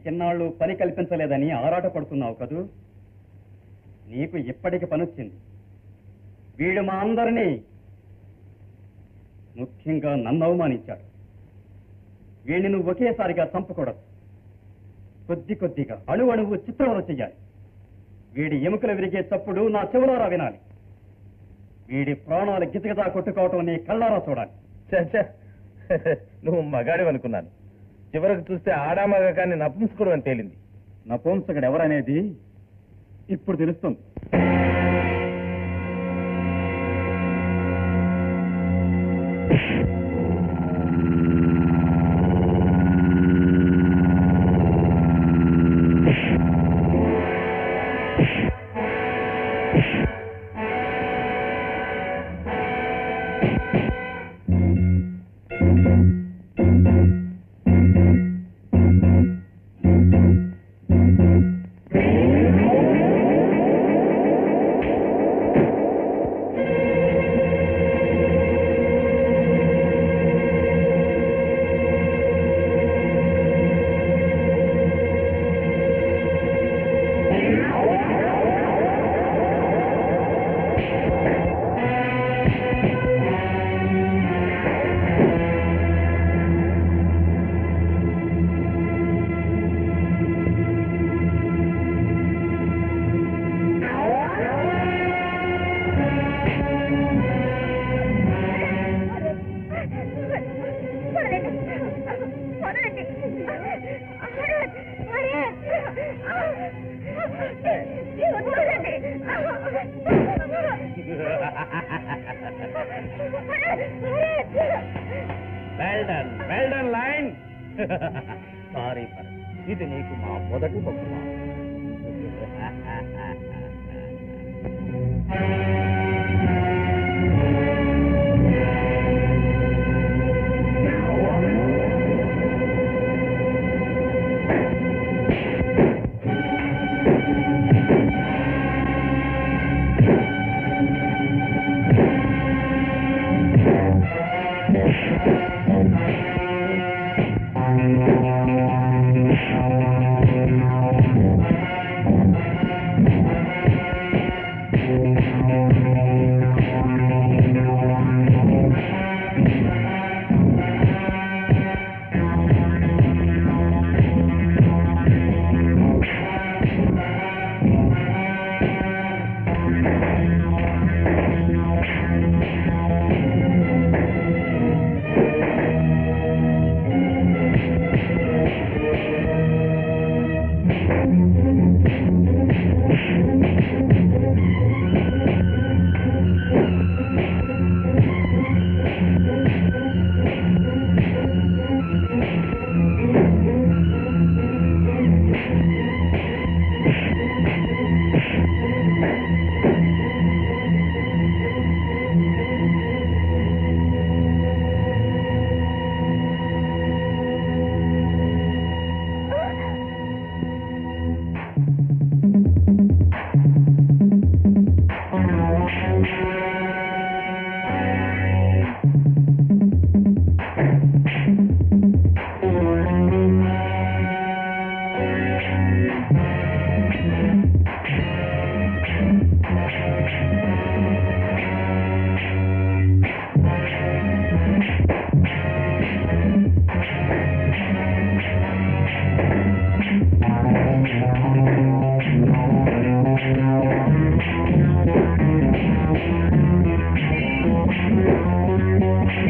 ఇన్నాళ్ళు పని కల్పించలేదని ఆరాట పడుతున్నావు కదూ నీకు ఇప్పటికి పనొచ్చింది వీడు మా అందరినీ ముఖ్యంగా నన్ను అవమానించాడు వీడిని నువ్వు ఒకేసారిగా చంపకూడదు కొద్ది కొద్దిగా అణు అణువు చిత్రవద చెయ్యాలి వీడి ఎముకలు విరిగే చప్పుడు నా చెవులారా వినాలి వీడి ప్రాణాలు గిజగిజా కొట్టుకోవటం నీ కళ్ళారా చూడాలి ఛ, ఛ. నువ్వు మగాడివి అనుకున్నాను చివరకు చూస్తే ఆడామగా కానీ నపుంసకుడు అని తేలింది నపుంసకుడు ఎవరనేది ఇప్పుడు తెలుస్తుంది well done well done line sorry for ఇది నీకు మా మొదటి బహుమానం Thank you.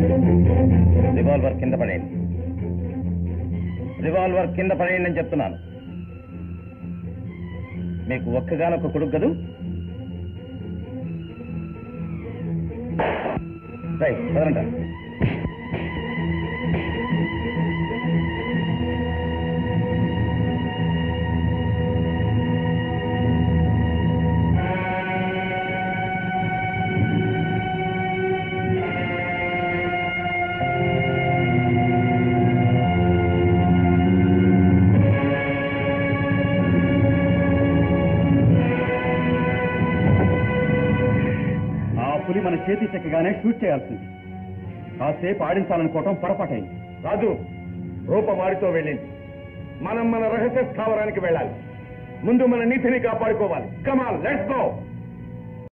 రివాల్వర్ కింద పడేయండి రివాల్వర్ కింద పడేయండి అని చెప్తున్నాను మీకు ఒక్కగానొక్క కొడుకు కదూ రైట్ పదండి ఆ పులి మన చేతి చెక్కగానే షూట్ చేయాల్సింది కాసేపు ఆడించాలనుకోవటం పొరపాటైంది రాజు రూపవాడితో వెళ్ళింది మనం మన రహస్య స్థావరానికి వెళ్ళాలి ముందు మన నీతిని కాపాడుకోవాలి కమాల్ లెట్స్ గో